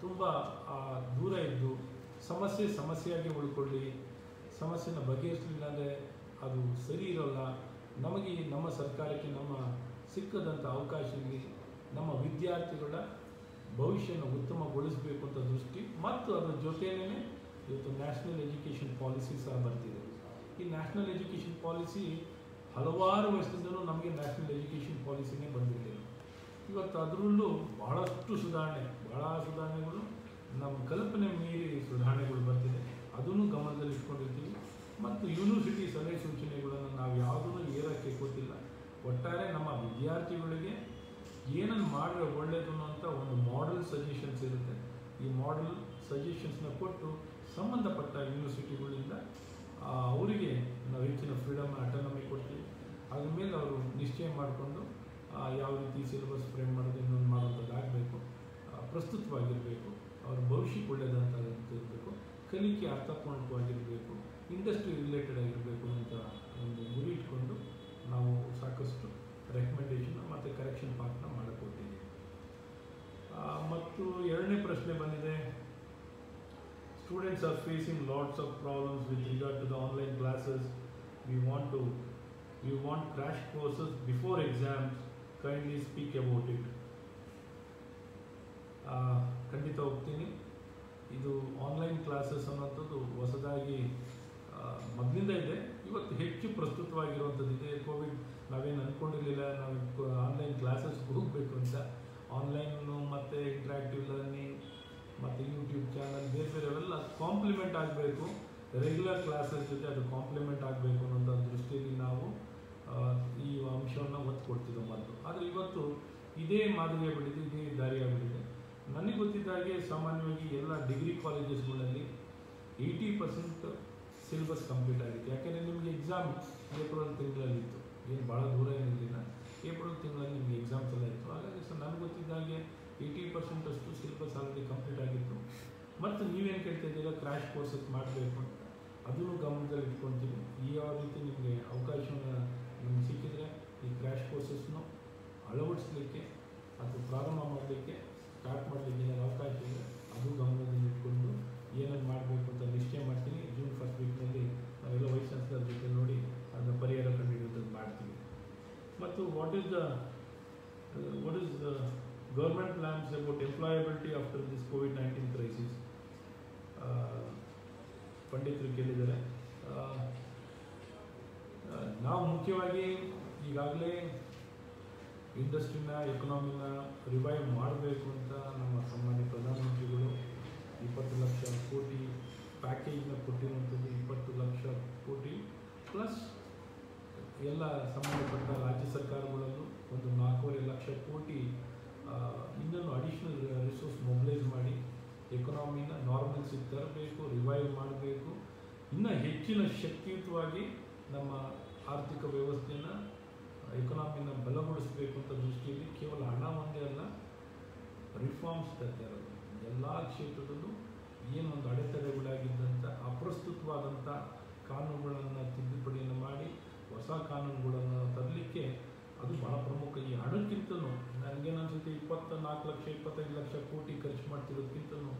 ತುಂಬ ಆ, ದೂರ ಇದ್ದು ಸಮಸ್ಯೆ ಸಮಸ್ಯೆಯಾಗಿ ಉಳ್ಕೊಳ್ಳಿ ಸಮಸ್ಯೆನ ಬಗೆಹರಿಸಲಿಲ್ಲ ಅಂದರೆ ಅದು ಸರಿ ಇರೋಲ್ಲ ನಮಗೆ ಈ ನಮ್ಮ ಸರ್ಕಾರಕ್ಕೆ ನಮ್ಮ ಸಿಕ್ಕದಂಥ ಅವಕಾಶದಲ್ಲಿ ನಮ್ಮ ವಿದ್ಯಾರ್ಥಿಗಳ ಭವಿಷ್ಯನ ಉತ್ತಮಗೊಳಿಸಬೇಕು ಅಂತ ದೃಷ್ಟಿ ಮತ್ತು ಅದರ ಜೊತೆಯೇ ಇವತ್ತು ನ್ಯಾಷನಲ್ ಎಜುಕೇಷನ್ ಪಾಲಿಸಿ ಸಹ ಬರ್ತಿದೆ ಈ ನ್ಯಾಷನಲ್ ಎಜುಕೇಷನ್ ಪಾಲಿಸಿ ಹಲವಾರು ವರ್ಷದಿಂದಲೂ ನಮಗೆ ನ್ಯಾಷನಲ್ ಎಜುಕೇಷನ್ ಪಾಲಿಸಿನೇ ಬಂದಿರಲಿಲ್ಲ ಇವತ್ತು ಅದರಲ್ಲೂ ಬಹಳಷ್ಟು ಸುಧಾರಣೆ ಬಹಳ ಸುಧಾರಣೆಗಳು ನಮ್ಮ ಕಲ್ಪನೆ ಮೀರಿ ಸುಧಾರಣೆಗಳು ಬರ್ತಿದೆ ಅದನ್ನು ಗಮನದಲ್ಲಿ ಇಟ್ಕೊಂಡಿರ್ತೀವಿ ಮತ್ತು ಯೂನಿವರ್ಸಿಟಿ ಸಲಹೆ ಸೂಚನೆಗಳನ್ನು ನಾವು ಯಾವುದನ್ನು ಏರಕ್ಕೆ ಗೊತ್ತಿಲ್ಲ ಒಟ್ಟಾರೆ ನಮ್ಮ ವಿದ್ಯಾರ್ಥಿಗಳಿಗೆ ಏನನ್ನು ಮಾಡಿದ್ರೆ ಒಳ್ಳೆಯದು ಅಂತ ಒಂದು ಮಾಡೆಲ್ ಸಜೆಷನ್ಸ್ ಇರುತ್ತೆ ಈ ಮಾಡೆಲ್ ಸಜೆಷನ್ಸ್ನ ಕೊಟ್ಟು ಸಂಬಂಧಪಟ್ಟ ಯೂನಿವರ್ಸಿಟಿಗಳಿಂದ ಆ, ಅವರಿಗೆ ನಾವು ಹೆಚ್ಚಿನ ಫ್ರೀಡಮ್ ಅಟಾನಮಿ ಕೊಡ್ತೀವಿ ಅದ್ರ ಮೇಲೆ ಅವರು ನಿಶ್ಚಯ ಮಾಡಿಕೊಂಡು ಯಾವ ರೀತಿ ಸಿಲೆಬಸ್ ಫ್ರೇಮ್ ಮಾಡೋದು ಇನ್ನೊಂದು ಮಾಡೋಂಥದ್ದು ಆಗಬೇಕು ಪ್ರಸ್ತುತವಾಗಿರಬೇಕು ಅವ್ರ ಭವಿಷ್ಯಕ್ಕೆ ಒಳ್ಳೆಯದಂತ ಇರಬೇಕು ಕಲಿಕೆ ಅರ್ಥಪೂರ್ಣಕವಾಗಿರಬೇಕು ಇಂಡಸ್ಟ್ರಿ ರಿಲೇಟೆಡ್ ಆಗಿರಬೇಕು ಅಂತ ಒಂದು ಗುರಿ ಇಟ್ಕೊಂಡು ನಾವು ಸಾಕಷ್ಟು ರೆಕಮೆಂಡೇಶನ್ ಮತ್ತು ಕರೆಕ್ಷನ್ ಪಾರ್ಟ್ನ ಮಾಡಿಕೊಟ್ಟಿದ್ದೀವಿ ಆ, ಮತ್ತು ಎರಡನೇ ಪ್ರಶ್ನೆ ಬಂದಿದೆ students are facing lots of problems with regard to the online classes we want to we want crash courses before exams kindly speak about it ಖಂಡಿತ ಹೋಗ್ತೀನಿ ಇದು ಆನ್ಲೈನ್ ಕ್ಲಾಸಸ್ ಅನ್ನೋಂಥದ್ದು ಹೊಸದಾಗಿ ಮೊದಲಿಂದ ಇದೆ ಇವತ್ತು ಹೆಚ್ಚು ಪ್ರಸ್ತುತವಾಗಿರುವಂಥದ್ದು ಇದೆ ಕೋವಿಡ್ ನಾವೇನು ಅಂದ್ಕೊಂಡಿರಲಿಲ್ಲ ನಾವು ಆನ್ಲೈನ್ ಕ್ಲಾಸಸ್ಗೆ ಹೋಗಬೇಕು ಅಂತ ಆನ್ಲೈನು ಮತ್ತು ಇಂಟ್ರಾಕ್ಟಿವ್ ಲರ್ನಿಂಗ್ ಮತ್ತು ಯೂಟ್ಯೂಬ್ ಚಾನಲ್ ಬೇರೆ ಬೇರೆ ಅವೆಲ್ಲ ಕಾಂಪ್ಲಿಮೆಂಟ್ ಆಗಬೇಕು ರೆಗ್ಯುಲರ್ ಕ್ಲಾಸಸ್ ಜೊತೆ ಅದು ಕಾಂಪ್ಲಿಮೆಂಟ್ ಆಗಬೇಕು ಅನ್ನೋಂಥ ದೃಷ್ಟಿಯಲ್ಲಿ ನಾವು ಆ, ಈ ಅಂಶವನ್ನು ಒತ್ತು ಕೊಡ್ತಿದ್ದೋ ಮೊದಲು ಆದರೆ ಇವತ್ತು ಇದೇ ಮಾದರಿ ಆಗ್ಬಿಟ್ಟಿದೆ ಇದೇ ದಾರಿ ಆಗ್ಬಿಟ್ಟಿದೆ ನನಗೆ ಗೊತ್ತಿದ್ದ ಹಾಗೆ ಸಾಮಾನ್ಯವಾಗಿ ಎಲ್ಲ ಡಿಗ್ರಿ ಕಾಲೇಜಸ್ಗಳಲ್ಲಿ ಏಯ್ಟಿ ಪರ್ಸೆಂಟ್ ಸಿಲೆಬಸ್ ಕಂಪ್ಲೀಟ್ ಆಗಿತ್ತು ಯಾಕೆಂದರೆ ನಿಮಗೆ ಎಕ್ಸಾಮ್ ಏಪ್ರಿಲ್ ತಿಂಗಳಲ್ಲಿತ್ತು ಏನು ಭಾಳ ದೂರ ಏನಿರಲಿಲ್ಲ ಏಪ್ರಿಲ್ ತಿಂಗಳಲ್ಲಿ ನಿಮಗೆ ಎಕ್ಸಾಮ್ಸ್ ಎಲ್ಲ ಇತ್ತು ಹಾಗಾಗಿ ಸರ್ ನನಗೆ ಗೊತ್ತಿದ್ದ ಹಾಗೆ ಏಯ್ಟಿ ಪರ್ಸೆಂಟ್ ಅಷ್ಟು ಸಿಲೆಬಸ್ ಆಲ್ರೆಡಿ ಕಂಪ್ಲೀಟ್ ಆಗಿತ್ತು ಮತ್ತು ನೀವೇನು ಕೇಳ್ತಾ ಇದ್ದೀರಾ ಕ್ರ್ಯಾಶ್ ಕೋರ್ಸಸ್ ಮಾಡಬೇಕು ಅಂತ ಅದನ್ನು ಗಮನದಲ್ಲಿ ಇಟ್ಕೊಳ್ತೀವಿ ಈ ಯಾವ ರೀತಿ ನಿಮಗೆ ಅವಕಾಶವನ್ನು ನಿಮ್ಗೆ ಸಿಕ್ಕಿದ್ರೆ ಈ ಕ್ರ್ಯಾಶ್ ಕೋರ್ಸಸ್ನು ಅಳವಡಿಸ್ಲಿಕ್ಕೆ ಅಥವಾ ಪ್ರಾರಂಭ ಮಾಡಲಿಕ್ಕೆ ಸ್ಟಾರ್ಟ್ ಮಾಡಲಿಕ್ಕೆ ಏನಾದ್ರು ಅವಕಾಶ ಇದೆ ಅದು ಗಮನದಲ್ಲಿ ಇಟ್ಕೊಂಡು ಏನೇನು ಮಾಡಬೇಕು ಅಂತ ನಿಶ್ಚಯ ಮಾಡ್ತೀನಿ ಜೂನ್ ಫಸ್ಟ್ ವೀಕ್ನಲ್ಲಿ ನಾವೆಲ್ಲ ವೈಸ್ ಚಾನ್ಸಲರ್ ಜೊತೆ ನೋಡಿ ಅದನ್ನ ಪರಿಹಾರ ಕಂಡುಹಿಡಿಯೋದು ಮಾಡ್ತೀವಿ ಮತ್ತು what is the what is the government plans about employability after this COVID nineteen crisis ಪಂಡಿತರು ಕೇಳಿದ್ದಾರೆ ಆ, ಆ, ನಾವು ಮುಖ್ಯವಾಗಿ ಈಗಾಗಲೇ ಇಂಡಸ್ಟ್ರಿನ ಎಕನಾಮಿನ ರಿವೈವ್ ಮಾಡಬೇಕು ಅಂತ ನಮ್ಮ ಸಾಮಾನ್ಯ ಪ್ರಧಾನಮಂತ್ರಿಗಳು ಇಪ್ಪತ್ತು ಲಕ್ಷ ಕೋಟಿ ಪ್ಯಾಕೇಜ್ನ ಕೊಟ್ಟಿರುವಂಥದ್ದು ಇಪ್ಪತ್ತು ಲಕ್ಷ ಕೋಟಿ ಪ್ಲಸ್ ಎಲ್ಲ ಸಂಬಂಧಪಟ್ಟ ರಾಜ್ಯ ಸರ್ಕಾರಗಳಲ್ಲೂ ಒಂದು ನಾಲ್ಕೂವರೆ ಲಕ್ಷ ಕೋಟಿ ಆ, ಇನ್ನೊಂದು ಅಡಿಷ್ನಲ್ ರಿಸೋರ್ಸ್ ಮೊಬಿಲೈಸ್ ಮಾಡಿ ಎಕನಾಮಿನ ನಾರ್ಮಲ್ಸಿಗೆ ತರಬೇಕು ರಿವೈವ್ ಮಾಡಬೇಕು ಇನ್ನು ಹೆಚ್ಚಿನ ಶಕ್ತಿಯುತವಾಗಿ ನಮ್ಮ ಆರ್ಥಿಕ ವ್ಯವಸ್ಥೆಯನ್ನು ಎಕನಾಮಿನ ಬಲಗೊಳಿಸಬೇಕು ಅಂತ ದೃಷ್ಟಿಯಲ್ಲಿ ಕೇವಲ ಹಣ ಒಂದೇ ಅಲ್ಲ ರಿಫಾರ್ಮ್ಸ್ ತರ್ತಾ ಇರೋದು ಎಲ್ಲ ಕ್ಷೇತ್ರದಲ್ಲೂ ಏನೊಂದು ಅಡೆತಡೆಗಳಾಗಿದ್ದಂಥ ಅಪ್ರಸ್ತುತವಾದಂಥ ಕಾನೂನುಗಳನ್ನು ತಿದ್ದುಪಡಿಯನ್ನು ಮಾಡಿ ಹೊಸ ಕಾನೂನುಗಳನ್ನು ತರಲಿಕ್ಕೆ ಅದು ಬಹಳ ಪ್ರಮುಖ ಈ ಹಣಕ್ಕಿಂತನೂ ನನಗೇನು ಅನ್ಸುತ್ತೆ ಇಪ್ಪತ್ತ ನಾಲ್ಕು ಲಕ್ಷ ಇಪ್ಪತ್ತೈದು ಲಕ್ಷ ಕೋಟಿ ಖರ್ಚು ಮಾಡ್ತಿರೋದಕ್ಕಿಂತನೂ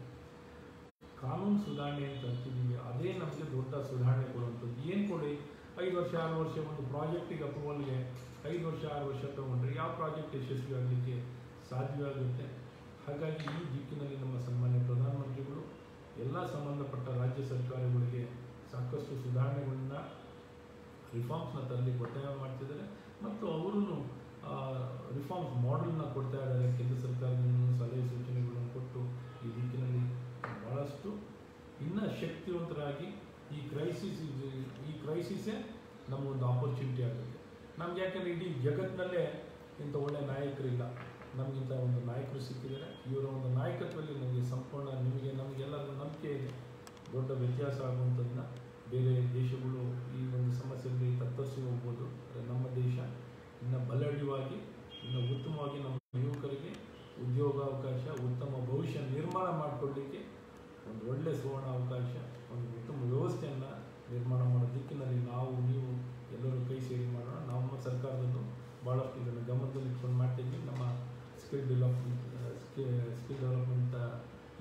ಕಾನೂನು ಸುಧಾರಣೆ ಅಂತ ಅಂತಿದ್ದೀವಿ ಅದೇ ನಮಗೆ ದೊಡ್ಡ ಸುಧಾರಣೆ ಕೊಡುವಂಥದ್ದು ಏನು ಕೊಡಿ ಐದು ವರ್ಷ ಆರು ವರ್ಷ ಒಂದು ಪ್ರಾಜೆಕ್ಟಿಗೆ ಅಪ್ರೂವಲ್ಗೆ ಐದು ವರ್ಷ ಆರು ವರ್ಷ ತೊಗೊಂಡ್ರೆ ಯಾವ ಪ್ರಾಜೆಕ್ಟ್ ಯಶಸ್ವಿ ಆಗಲಿಕ್ಕೆ ಸಾಧ್ಯವಾಗುತ್ತೆ ಹಾಗಾಗಿ ಈ ದಿಕ್ಕಿನಲ್ಲಿ ನಮ್ಮ ಸನ್ಮಾನ್ಯ ಪ್ರಧಾನಮಂತ್ರಿಗಳು ಎಲ್ಲ ಸಂಬಂಧಪಟ್ಟ ರಾಜ್ಯ ಸರ್ಕಾರಗಳಿಗೆ ಸಾಕಷ್ಟು ಸುಧಾರಣೆಗಳನ್ನ ರಿಫಾರ್ಮ್ಸ್ನ ತರಲಿಕ್ಕೆ ಒತ್ತಾಯ ಮಾಡ್ತಿದ್ದಾರೆ ಮತ್ತು ಅವರು ರಿಫಾರ್ಮ್ಸ್ ಮಾಡೆಲ್ನ ಕೊಡ್ತಾ ಇದ್ದಾರೆ ಕೇಂದ್ರ ಸರ್ಕಾರದಿಂದ ಸಲಹೆ ಸೂಚನೆಗಳನ್ನು ಕೊಟ್ಟು ಈ ದಿಕ್ಕಿನಲ್ಲಿ ಭಾಳಷ್ಟು ಇನ್ನೂ ಶಕ್ತಿವಂತರಾಗಿ ಈ ಕ್ರೈಸಿಸ್ ಈ ಕ್ರೈಸಿಸೇ ನಮಗೊಂದು ಆಪರ್ಚುನಿಟಿ ಆಗುತ್ತೆ ನಮ್ಗೆ ಯಾಕಂದರೆ ಇಡೀ ಜಗತ್ತಿನಲ್ಲೇ ಇಂಥ ಒಳ್ಳೆ ನಾಯಕರಿಲ್ಲ ನಮಗಿಂತ ಒಂದು ನಾಯಕರು ಸಿಕ್ಕಿದ್ದಾರೆ ಇವರ ಒಂದು ನಾಯಕತ್ವದಲ್ಲಿ ನಮಗೆ ಸಂಪೂರ್ಣ ನಿಮಗೆ ನಮಗೆಲ್ಲರಿಗೂ ನಂಬಿಕೆ ಇದೆ ದೊಡ್ಡ ವ್ಯತ್ಯಾಸ ಆಗುವಂಥದ್ದನ್ನ ಬೇರೆ ದೇಶಗಳು ಈ ಒಂದು ಸಮಸ್ಯೆಯಲ್ಲಿ ತತ್ತರಿಸಿ ಹೋಗ್ಬೋದು ಆದರೆ ನಮ್ಮ ದೇಶ ಇನ್ನು ಬಲಡಿವಾಗಿ ಇನ್ನು ಉತ್ತಮವಾಗಿ ನಮ್ಮ ಯುವಕರಿಗೆ ಉದ್ಯೋಗಾವಕಾಶ ಉತ್ತಮ ಭವಿಷ್ಯ ನಿರ್ಮಾಣ ಮಾಡಿಕೊಳ್ಳಿಕ್ಕೆ ಒಂದು ಒಳ್ಳೆಯ ಸುವರ್ಣ ಅವಕಾಶ ಒಂದು ಉತ್ತಮ ವ್ಯವಸ್ಥೆಯನ್ನು ನಿರ್ಮಾಣ ಮಾಡೋ ದಿಕ್ಕಿನಲ್ಲಿ ನಾವು ನೀವು ಎಲ್ಲರೂ ಕೈ ಸೇರಿ ಮಾಡೋಣ ನಮ್ಮ ಸರ್ಕಾರದಲ್ಲೂ ಭಾಳಷ್ಟು ಇದನ್ನು ಗಮನದಲ್ಲಿ ಇಟ್ಕೊಂಡು ಮಾಡ್ತಿದ್ವಿ ನಮ್ಮ ಸ್ಕಿಲ್ ಡೆವಲಪ್ಮೆಂಟ್ ಸ್ಕಿಲ್ ಡೆವಲಪ್ಮೆಂಟ್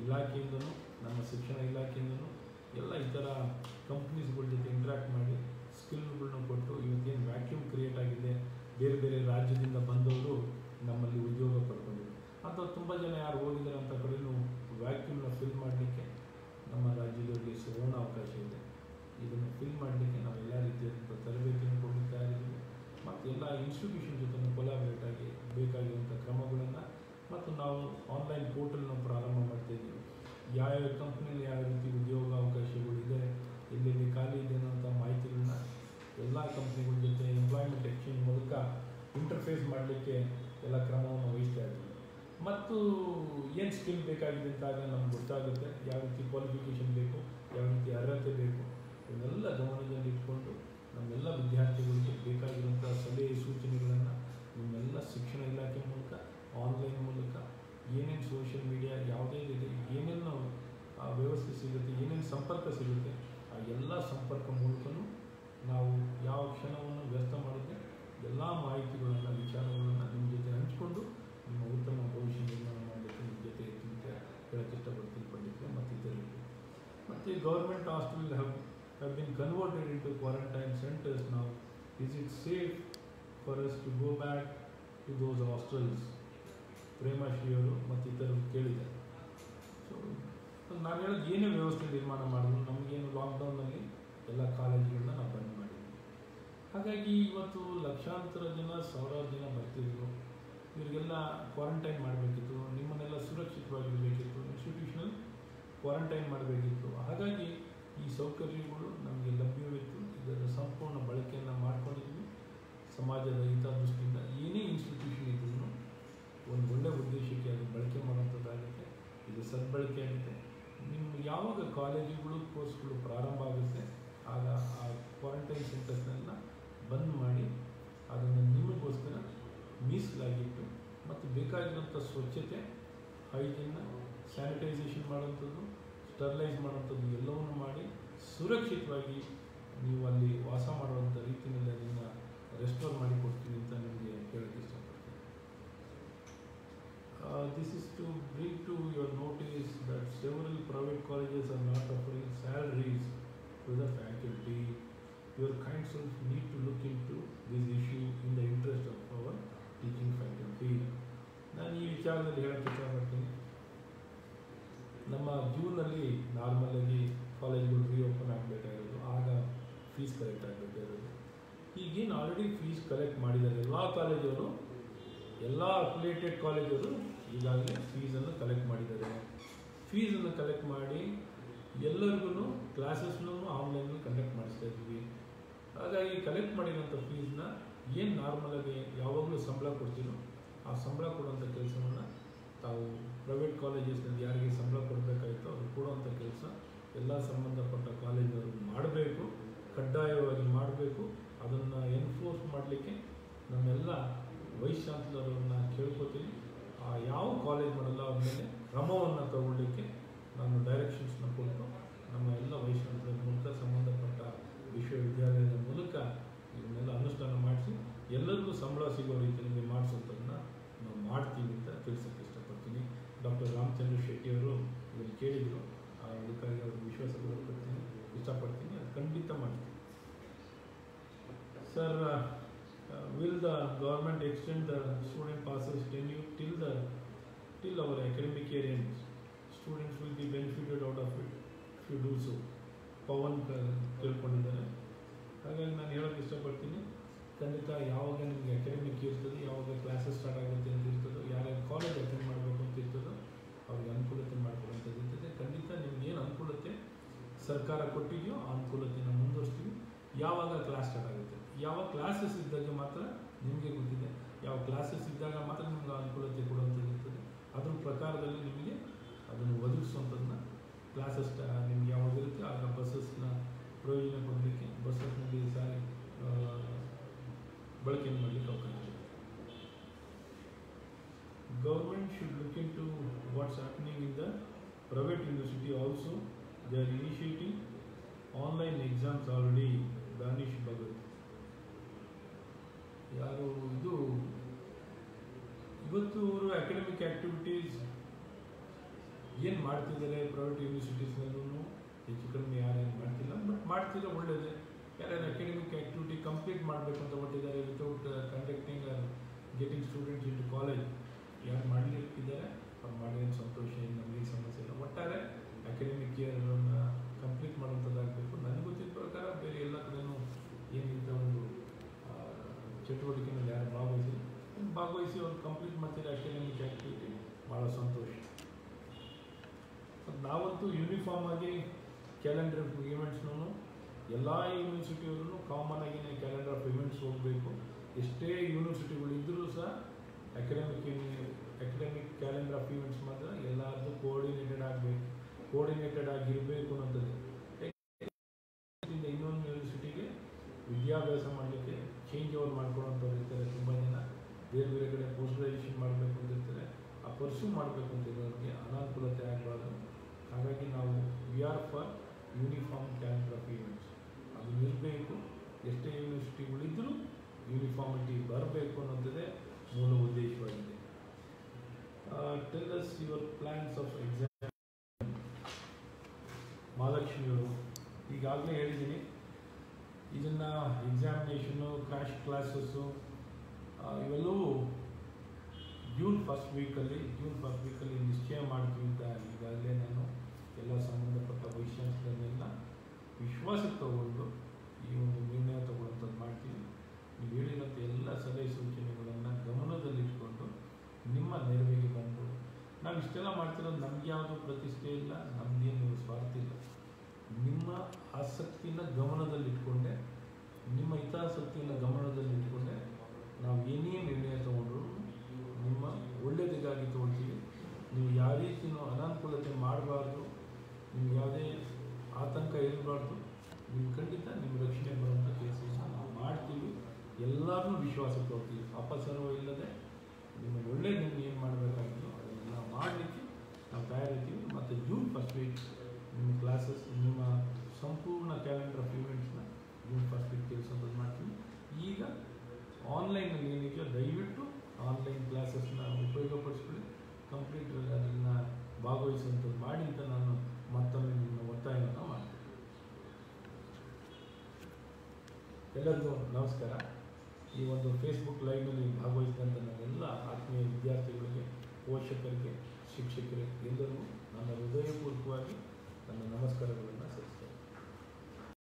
ಇಲಾಖೆಯಿಂದನೂ ನಮ್ಮ ಶಿಕ್ಷಣ ಇಲಾಖೆಯಿಂದನೂ ಎಲ್ಲ ಇತರ ಕಂಪ್ನೀಸ್ಗಳ ಜೊತೆ ಇಂಟ್ರ್ಯಾಕ್ಟ್ ಮಾಡಿ ಸ್ಕಿಲ್ಗಳನ್ನ ಕೊಟ್ಟು ಇವತ್ತೇನು ವ್ಯಾಕ್ಯೂಮ್ ಕ್ರಿಯೇಟ್ ಆಗಿದೆ ಬೇರೆ ಬೇರೆ ರಾಜ್ಯದಿಂದ ಬಂದವರು ನಮ್ಮಲ್ಲಿ ಉದ್ಯೋಗ ಪಡ್ಕೊಂಡಿದ್ದಾರೆ ಅಂತ ತುಂಬ ಜನ ಯಾರು ಹೋಗಿದ್ದಾರೆ ಅಂತ ಕಡೆಯೂ ವ್ಯಾಕ್ಯೂಮ್ನ ಫಿಲ್ ಮಾಡಲಿಕ್ಕೆ ನಮ್ಮ ರಾಜ್ಯದಲ್ಲಿ ಸುವರ್ಣ ಅವಕಾಶ ಇದೆ ಇದನ್ನು ಫಿಲ್ ಮಾಡಲಿಕ್ಕೆ ನಾವು ಎಲ್ಲ ರೀತಿಯಾದಂಥ ತರಬೇತಿಯನ್ನು ಕೊಡ್ತಾ ಇದ್ದೀವಿ ಮತ್ತು ಎಲ್ಲ ಇನ್ಸ್ಟಿಟ್ಯೂಷನ್ ಜೊತೆ ಕೊಲಾಬ್ರೇಟ್ ಆಗಿ ಬೇಕಾಗಿರುವಂಥ ಕ್ರಮಗಳನ್ನು ಮತ್ತು ನಾವು ಆನ್ಲೈನ್ ಪೋರ್ಟಲ್ನ ಪ್ರಾರಂಭ ಮಾಡ್ತಾ ಇದ್ದೀವಿ ಯಾವ್ಯಾವ ಕಂಪ್ನಿಯಲ್ಲಿ ಯಾವ ರೀತಿ ಉದ್ಯೋಗ ಅವಕಾಶಗಳಿದೆ ಎಲ್ಲೆಲ್ಲಿ ಖಾಲಿ ಇದೆ ಅನ್ನೋಂಥ ಮಾಹಿತಿಗಳನ್ನ ಎಲ್ಲ ಕಂಪ್ನಿಗಳ ಜೊತೆ ಎಂಪ್ಲಾಯ್ಮೆಂಟ್ ಎಕ್ಸ್ಚೇಂಜ್ ಮೂಲಕ ಇಂಟರ್ಫೇಸ್ ಮಾಡಲಿಕ್ಕೆ ಎಲ್ಲ ಕ್ರಮವನ್ನು ವಹಿಸ್ತಾ ಇದ್ದೀವಿ ಮತ್ತು ಏನು ಸ್ಕಿಲ್ ಬೇಕಾಗಿದೆ ಅಂತ ಆಗ ನಮ್ಗೆ ಗೊತ್ತಾಗುತ್ತೆ ಯಾವ ರೀತಿ ಕ್ವಾಲಿಫಿಕೇಷನ್ ಬೇಕು ಯಾವ ರೀತಿ ಅರ್ಹತೆ ಬೇಕು ಇವನ್ನೆಲ್ಲ ಗಮನದಲ್ಲಿ ಇಟ್ಕೊಂಡು ನಮ್ಮೆಲ್ಲ ವಿದ್ಯಾರ್ಥಿಗಳಿಗೆ ಬೇಕಾಗಿರುವಂಥ ಸಲಹೆ ಸೂಚನೆಗಳನ್ನು ನಿಮ್ಮೆಲ್ಲ ಶಿಕ್ಷಣ ಇಲಾಖೆ ಮೂಲಕ ಆನ್ಲೈನ್ ಮೂಲಕ ಏನೇನು ಸೋಷಿಯಲ್ ಮೀಡಿಯಾ ಯಾವುದೇ ಇದೆ ಏನೇನು ಆ ವ್ಯವಸ್ಥೆ ಸಿಗುತ್ತೆ ಏನೇನು ಸಂಪರ್ಕ ಸಿಗುತ್ತೆ ಆ ಎಲ್ಲ ಸಂಪರ್ಕ ಮೂಲಕನೂ ನಾವು ಯಾವ ಕ್ಷಣವನ್ನು ವ್ಯರ್ಥ ಮಾಡದೆ ಎಲ್ಲ ಮಾಹಿತಿಗಳನ್ನು ವಿಚಾರಗಳನ್ನು ನಿಮ್ಮ ಜೊತೆ ಹಂಚಿಕೊಂಡು ನಿಮ್ಮ ಉತ್ತಮ ಭವಿಷ್ಯ ನಿರ್ಮಾಣ ಮಾಡಲಿಕ್ಕೆ ನಿಮ್ಮ ಜೊತೆ ಇರ್ತೀನಿ ಅಂತ ಹೇಳಕ್ಕೆ ಇಷ್ಟಪಡ್ತೀನಿ ಪಂಡಿತರೆ ಮತ್ತು ಇತರರಿಗೆ ಮತ್ತು government hostel have have been converted into quarantine centres ನಾವು is it safe for us to go back to those hostels ಪ್ರೇಮಾಶ್ರೀಯವರು ಮತ್ತು ಇತರರು ಕೇಳಿದ್ದಾರೆ ಸೊ ನಾನು ಹೇಳೋದು ಏನೇ ವ್ಯವಸ್ಥೆ ನಿರ್ಮಾಣ ಮಾಡಿದ್ರು ನಮಗೇನು ಲಾಕ್ಡೌನಲ್ಲಿ ಎಲ್ಲ ಕಾಲೇಜುಗಳನ್ನ ನಾವು ಬಂದ್ ಮಾಡಿದ್ವಿ ಹಾಗಾಗಿ ಇವತ್ತು ಲಕ್ಷಾಂತರ ಜನ ಸಾವಿರಾರು ಜನ ಬರ್ತಿದ್ರು ಇವರಿಗೆಲ್ಲ ಕ್ವಾರಂಟೈನ್ ಮಾಡಬೇಕಿತ್ತು ನಿಮ್ಮನ್ನೆಲ್ಲ ಸುರಕ್ಷಿತವಾಗಿರಬೇಕಿತ್ತು ಇನ್ಸ್ಟಿಟ್ಯೂಷನಲ್ ಕ್ವಾರಂಟೈನ್ ಮಾಡಬೇಕಿತ್ತು ಹಾಗಾಗಿ ಈ ಸೌಕರ್ಯಗಳು ನಮಗೆ ಲಭ್ಯವಿತ್ತು ಇದರ ಸಂಪೂರ್ಣ ಬಳಕೆಯನ್ನು ಮಾಡ್ಕೊಂಡಿದ್ವಿ ಸಮಾಜದ ಹಿತದೃಷ್ಟಿಯಿಂದ ಏನೇ ಇನ್ಸ್ಟಿಟ್ಯೂಷನ್ ಇದ್ರೂ ಒಂದು ಒಳ್ಳೆ ಉದ್ದೇಶಕ್ಕೆ ಅದು ಬಳಕೆ ಮಾಡುವಂಥದ್ದಾಗುತ್ತೆ ಇದು ಸದ್ಬಳಕೆ ಆಗುತ್ತೆ ನಿಮ್ಮ ಯಾವಾಗ ಕಾಲೇಜುಗಳು ಕೋರ್ಸ್ಗಳು ಪ್ರಾರಂಭ ಆಗುತ್ತೆ ಆಗ ಆ ಕ್ವಾರಂಟೈನ್ ಸೆಂಟರ್ಸ್ನೆಲ್ಲ ಬಂದ್ ಮಾಡಿ ಅದನ್ನು ನಿಮಗೋಸ್ಕರ ಮೀಸಲಾಗಿಟ್ಟು ಮತ್ತು ಬೇಕಾಗಿರೋಂಥ ಸ್ವಚ್ಛತೆ ಹೈಜೀನ್ನ ಸ್ಯಾನಿಟೈಸೇಷನ್ ಮಾಡುವಂಥದ್ದು ಸ್ಟರ್ಲೈಸ್ ಮಾಡುವಂಥದ್ದು ಎಲ್ಲವನ್ನು ಮಾಡಿ ಸುರಕ್ಷಿತವಾಗಿ ನೀವು ಅಲ್ಲಿ ವಾಸ ಮಾಡುವಂಥ ರೀತಿಯಲ್ಲಿ ಅದನ್ನು ರೆಸ್ಟೋರ್ ಮಾಡಿ ಕೊಡ್ತೀನಿ ಅಂತ ನಿಮಗೆ ಹೇಳಕ್ಕೆ ಇಷ್ಟಪಡ್ತೀನಿ this is to bring to your notice that several private colleges are not offering salaries to the faculty your kind self need to look into this issue in the interest of our teaching faculty ನಾನು ಈ ವಿಚಾರದಲ್ಲಿ ಹೇಳಕ್ಕೆ ಇಷ್ಟಪಡ್ತೀನಿ ನಮ್ಮ ಜೂನಲ್ಲಿ ನಾರ್ಮಲಾಗಿ ಕಾಲೇಜ್ಗಳು reopen ಆಗಬೇಕಾಗಿರೋದು ಆಗ fees collect ಆಗಬೇಕಾಗಿರೋದು ಈಗೇನು already fees collect ಮಾಡಿದ್ದಾರೆ ಎಲ್ಲ ಕಾಲೇಜವರು ಎಲ್ಲ ಅಫಿಲಿಯೇಟೆಡ್ ಕಾಲೇಜವರು ಈಗಾಗಲೇ ಫೀಸನ್ನು ಕಲೆಕ್ಟ್ ಮಾಡಿದ್ದಾರೆ ಫೀಸನ್ನು ಕಲೆಕ್ಟ್ ಮಾಡಿ ಎಲ್ಲರಿಗೂ ಕ್ಲಾಸಸ್ನೂ ಆನ್ಲೈನಲ್ಲಿ ಕಂಡಕ್ಟ್ ಮಾಡಿಸ್ತಾ ಇದ್ವಿ ಹಾಗಾಗಿ ಕಲೆಕ್ಟ್ ಮಾಡಿರೋಂಥ ಫೀಸ್ನ ಏನು ನಾರ್ಮಲಾಗಿ ಯಾವಾಗಲೂ ಸಂಬಳ ಕೊಡ್ತೀರೋ ಆ ಸಂಬಳ ಕೊಡುವಂಥ ಕೆಲಸವನ್ನು ತಾವು ಪ್ರೈವೇಟ್ ಕಾಲೇಜಸ್ನಲ್ಲಿ ಯಾರಿಗೆ ಸಂಬಳ ಕೊಡಬೇಕಾಗಿತ್ತೋ ಅವ್ರು ಕೊಡುವಂಥ ಕೆಲಸ ಎಲ್ಲ ಸಂಬಂಧಪಟ್ಟ ಕಾಲೇಜವರು ಮಾಡಬೇಕು ಕಡ್ಡಾಯವಾಗಿ ಮಾಡಬೇಕು ಅದನ್ನು ಎನ್ಫೋರ್ಸ್ ಮಾಡಲಿಕ್ಕೆ ನಮ್ಮೆಲ್ಲ ವೈಸ್ ಚಾನ್ಸಲರನ್ನು ಕೇಳ್ಕೊತೀನಿ ಆ ಯಾವ ಕಾಲೇಜ್ ಮಾಡಲ್ಲ ಅವ್ರ ಮೇಲೆ ಕ್ರಮವನ್ನು ತಗೊಳ್ಳಿಕ್ಕೆ ನಾನು ಡೈರೆಕ್ಷನ್ಸ್ನ ಕೊಟ್ಟು ನಮ್ಮ ಎಲ್ಲ ವೈಸ್ ಚಾನ್ಸಲರ್ ಮೂಲಕ ಸಂಬಂಧಪಟ್ಟ ವಿಶ್ವವಿದ್ಯಾಲಯದ ಮೂಲಕ ಇವನ್ನೆಲ್ಲ ಅನುಷ್ಠಾನ ಮಾಡಿಸಿ ಎಲ್ಲರಿಗೂ ಸಂಬಳ ಸಿಗೋ ರೀತಿಯಲ್ಲಿ ಮಾಡಿಸುವಂಥದ್ದನ್ನ ನಾವು ಮಾಡ್ತೀವಿ ಅಂತ ತಿಳಿಸೋಕ್ಕೆ ಇಷ್ಟಪಡ್ತೀನಿ ಡಾಕ್ಟರ್ ರಾಮಚಂದ್ರ ಶೆಟ್ಟಿಯವರು ಇದನ್ನು ಕೇಳಿದರು ಅದಕ್ಕಾಗಿ ಅವ್ರಿಗೆ ವಿಶ್ವಾಸ ಕೊಡ್ತೀನಿ ಇಷ್ಟಪಡ್ತೀನಿ ಅದು ಖಂಡಿತ ಮಾಡ್ತೀನಿ sir will the government extend the student passes tenure till the till our academic year end students will be benefited out of it you do so Pavan ಕೇಳ್ಕೊಂಡಿದ್ದಾರೆ ಹಾಗಾಗಿ ನಾನು ಹೇಳೋಕ್ಕೆ ಇಷ್ಟಪಡ್ತೀನಿ ಖಂಡಿತ ಯಾವಾಗ ನಿಮಗೆ ಅಕಾಡೆಮಿಕ್ ಇರ್ತದೆ ಯಾವಾಗ ಕ್ಲಾಸಸ್ ಸ್ಟಾರ್ಟ್ ಆಗುತ್ತೆ ಅಂತ ಇರ್ತದೋ ಯಾರ್ಯಾರು ಕಾಲೇಜ್ ಅಟೆಂಡ್ ಮಾಡಬೇಕು ಅಂತ ಇರ್ತದೋ ಅವ್ರಿಗೆ ಅನುಕೂಲತೆ ಮಾಡ್ಕೊಡುವಂಥದ್ದು ಇರ್ತದೆ ಖಂಡಿತ ನಿಮ್ಗೆ ಏನು ಅನುಕೂಲತೆ ಸರ್ಕಾರ ಕೊಟ್ಟಿದೆಯೋ ಆ ಅನುಕೂಲತೆನ ಮುಂದುವರಿಸ್ತೀವಿ ಯಾವಾಗ ಕ್ಲಾಸ್ ಸ್ಟಾರ್ಟ್ ಆಗುತ್ತೆ ಯಾವ ಕ್ಲಾಸಸ್ ಇದ್ದಾಗ ಮಾತ್ರ ನಿಮಗೆ ಗೊತ್ತಿದೆ ಯಾವ ಕ್ಲಾಸಸ್ ಇದ್ದಾಗ ಮಾತ್ರ ನಿಮ್ಗೆ ಅನುಕೂಲತೆ ಕೊಡುವಂಥದ್ದು ಇರ್ತದೆ ಅದ್ರ ಪ್ರಕಾರದಲ್ಲಿ ನಿಮಗೆ ಅದನ್ನು ಒದಗಿಸುವಂಥದ್ದನ್ನ ಕ್ಲಾಸಸ್ ನಿಮ್ಗೆ ಯಾವಾಗ ಇರುತ್ತೆ ಆಗ ಬಸ್ಸಸ್ನ ಪ್ರಯೋಜನ ಕೊಡಲಿಕ್ಕೆ ಬಸ್ಸಸ್ನಲ್ಲಿ ಸಾರಿ ಬಳಕೆ ಮಾಡಲಿಕ್ಕೆ ಅವಕಾಶ ಇದೆ government should look into what's happening in the private university also they are initiating online exams already Danish Bhagat ಯಾರು ಇದು ಇವತ್ತು ಅವರು ಅಕಾಡೆಮಿಕ್ ಆ್ಯಕ್ಟಿವಿಟೀಸ್ ಏನು ಮಾಡ್ತಿದ್ದಾರೆ ಪ್ರೈವೇಟ್ ಯೂನಿವರ್ಸಿಟೀಸ್ನಲ್ಲೂ ಹೆಚ್ಚು ಕಡಿಮೆ ಯಾರೇನು ಮಾಡ್ತಿಲ್ಲ ಬಟ್ ಮಾಡ್ತಿದ್ರೆ ಒಳ್ಳೇದೇ ಯಾರ್ಯಾರು ಅಕಾಡೆಮಿಕ್ ಆ್ಯಕ್ಟಿವಿಟಿ ಕಂಪ್ಲೀಟ್ ಮಾಡಬೇಕು ಅಂತ ಹೊಟ್ಟಿದ್ದಾರೆ without conducting getting students into college ಯಾರು ಮಾಡಲಿಕ್ಕಿದ್ದಾರೆ ಅವ್ರು ಮಾಡಿರೋ ಸಂತೋಷ ಏನು ನಮಗೆ ಸಮಸ್ಯೆ ಇಲ್ಲ ಒಟ್ಟಾರೆ ಅಕಾಡೆಮಿಕ್ ಇಯರನ್ನು ಕಂಪ್ಲೀಟ್ ಮಾಡುವಂಥದ್ದಾಗಬೇಕು ನನಗೆ ಗೊತ್ತಿದ್ದ ಪ್ರಕಾರ ಬೇರೆ ಎಲ್ಲ ಕಡೆನೂ ಏನಿಂತ ಒಂದು ಆ, ಚಟುವಟಿಕೆನಲ್ಲಿ ಯಾರು ಭಾಗವಹಿಸಿ ಭಾಗವಹಿಸಿ ಅವ್ರು ಕಂಪ್ಲೀಟ್ ಮಾಡ್ತಾರೆ ಅಕಾಡೆಮಿಕ್ ಆ್ಯಕ್ಟಿವಿಟಿ ಭಾಳ ಸಂತೋಷ ಮತ್ತ್ ನಾವಂತೂ ಯೂನಿಫಾರ್ಮ್ ಆಗಿ ಕ್ಯಾಲೆಂಡರ್ ಈವೆಂಟ್ಸ್ನೂ ಎಲ್ಲ ಯೂನಿವರ್ಸಿಟಿಯವರು ಕಾಮನ್ ಆಗಿನೇ ಕ್ಯಾಲೆಂಡರ್ ಆಫ್ ಇವೆಂಟ್ಸ್ ಹೋಗಬೇಕು ಎಷ್ಟೇ ಯೂನಿವರ್ಸಿಟಿಗಳು ಇದ್ದರೂ ಸಹ academic academic calendar of events ಮಾತ್ರ ಎಲ್ಲರದ್ದು ಕೋಆರ್ಡಿನೇಟೆಡ್ ಆಗಬೇಕು ಕೋಆರ್ಡಿನೇಟೆಡ್ ಆಗಿರಬೇಕು ಅನ್ನೋಂಥದ್ದು ಇಂದ ಇನ್ನೊಂದು ಯೂನಿವರ್ಸಿಟಿಗೆ ವಿದ್ಯಾಭ್ಯಾಸ ಮಾಡಲಿಕ್ಕೆ ಚೇಂಜ್ ಓವರ್ ಮಾಡ್ಕೊಳ್ಳೋಂಥವ್ರು ಇರ್ತಾರೆ ತುಂಬ ಜನ ಬೇರೆ ಬೇರೆ ಕಡೆ ಪೋಸ್ಟ್ ಗ್ರಾಜುಯೇಷನ್ ಮಾಡಬೇಕು ಅಂತ ಇರ್ತಾರೆ ಆ ಪರ್ಸ್ಯೂ ಮಾಡಬೇಕು ಅಂತ ಇರೋರಿಗೆ ಅನಾನುಕೂಲತೆ ಆಗಬಾರ್ದು ಹಾಗಾಗಿ ನಾವು we are for uniform calendar of events ಅದು ಇರಬೇಕು ಎಷ್ಟೇ ಯೂನಿವರ್ಸಿಟಿಗಳಿದ್ದರೂ ಯೂನಿಫಾರ್ಮಿಟಿ ಬರಬೇಕು ಅನ್ನೋದೇ ಮೂಲ ಉದ್ದೇಶವಾಗಿದೆ tell us your plans of exam ಮಹಾಲಕ್ಷ್ಮಿಯವರು ಈಗಾಗಲೇ ಹೇಳಿದ್ದೀನಿ ಇದನ್ನು ಎಕ್ಸಾಮಿನೇಷನು ಕ್ರಾಶ್ ಕ್ಲಾಸಸ್ಸು ಇವೆಲ್ಲವೂ ಜೂನ್ ಫಸ್ಟ್ ವೀಕಲ್ಲಿ ಜೂನ್ ಫಸ್ಟ್ ವೀಕಲ್ಲಿ ನಿಶ್ಚಯ ಮಾಡ್ತೀವಿ ಅಂತ ಈಗಾಗಲೇ ನಾನು ಎಲ್ಲ ಸಂಬಂಧಪಟ್ಟ ವೈಸ್ ಚಾನ್ಸಲರ್ನೆಲ್ಲ ವಿಶ್ವಾಸಕ್ಕೆ ತಗೊಂಡು ಈ ಒಂದು ನಿರ್ಣಯ ತಗೊಳ್ಳೋಂಥದ್ದು ಮಾಡ್ತೀವಿ ನೀವು ಹೇಳಿರೋಂಥ ಎಲ್ಲ ಸಲಹೆ ಸೂಚನೆಗಳನ್ನು ಗಮನದಲ್ಲಿಟ್ಕೊಂಡು ನಿಮ್ಮ ನೆರವಿಗೆ ಬಂದು ನಾವು ಇಷ್ಟೆಲ್ಲ ಮಾಡ್ತಿರೋದು ನಮ್ಗೆ ಯಾವುದು ಪ್ರತಿಷ್ಠೆ ಇಲ್ಲ ನಮಗೇನು ಸ್ವಾರ್ಥ ಇಲ್ಲ ನಿಮ್ಮ ಆಸಕ್ತಿನ ಗಮನದಲ್ಲಿಟ್ಕೊಂಡೆ ನಿಮ್ಮ ಹಿತಾಸಕ್ತಿಯನ್ನು ಗಮನದಲ್ಲಿಟ್ಕೊಂಡೆ ನಾವು ಏನೇ ನಿರ್ಣಯ ತಗೊಂಡ್ರು ನಿಮ್ಮ ಒಳ್ಳೆಯದಿಗಾಗಿ ತಗೊಳ್ತೀವಿ ನೀವು ಯಾವ ರೀತಿಯೂ ಅನಾನುಕೂಲತೆ ಮಾಡಬಾರ್ದು ನಿಮ್ಗೆ ಯಾವುದೇ ಆತಂಕ ಇರಬಾರ್ದು ನೀವು ಖಂಡಿತ ನಿಮ್ಮ ರಕ್ಷಣೆ ಬರುವಂಥ ಕೆಲಸವನ್ನು ನಾವು ಮಾಡ್ತೀವಿ ಎಲ್ಲರನ್ನೂ ವಿಶ್ವಾಸಕ್ಕೆ ಹೋಗ್ತೀವಿ ಅಪಸರ್ವ ಇಲ್ಲದೆ ನಿಮ್ಮ ಒಳ್ಳೆ ನಿಮ್ಗೆ ಏನು ಮಾಡಬೇಕಾಗಿತ್ತು ಅದನ್ನೆಲ್ಲ ಮಾಡಲಿಕ್ಕೆ ನಾವು ತಯಾರಿರ್ತೀವಿ ಮತ್ತು ಜೂನ್ ಫಸ್ಟ್ ವೀಕ್ ನಿಮ್ಮ ಕ್ಲಾಸಸ್ ನಿಮ್ಮ ಸಂಪೂರ್ಣ ಕ್ಯಾಲೆಂಡರ್ ಆಫ್ ಇವೆಂಟ್ಸ್ನ ಜೂನ್ ಫಸ್ಟ್ ವೀಕ್ ತಿಳಿಸೋದು ಮಾಡ್ತೀವಿ ಈಗ ಆನ್ಲೈನಲ್ಲಿ ಏನಿದೆಯೋ ದಯವಿಟ್ಟು ಆನ್ಲೈನ್ ಕ್ಲಾಸಸ್ನ ಉಪಯೋಗಪಡಿಸ್ಕೊಳ್ಳಿ ಕಂಪ್ಲೀಟ್ ಅದನ್ನು ಭಾಗವಹಿಸುವಂಥದ್ದು ಮಾಡಿ ಅಂತ ನಾನು ಮತ್ತೊಮ್ಮೆ ನಿಮ್ಮ ಒತ್ತಾಯವನ್ನು ಮಾಡ್ತೀನಿ ಎಲ್ಲರಿಗೂ ನಮಸ್ಕಾರ ಈ ಒಂದು ಫೇಸ್ಬುಕ್ ಲೈವ್ನಲ್ಲಿ ಭಾಗವಹಿಸಿದಂಥ ನನ್ನೆಲ್ಲ ಆತ್ಮೀಯ ವಿದ್ಯಾರ್ಥಿಗಳಿಗೆ ಪೋಷಕರಿಗೆ ಶಿಕ್ಷಕರಿಗೆ ಎಲ್ಲರಿಗೂ ನನ್ನ ಹೃದಯಪೂರ್ವಕವಾಗಿ ನನ್ನ ನಮಸ್ಕಾರಗಳನ್ನು ಸಲ್ಲಿಸ್ತೀನಿ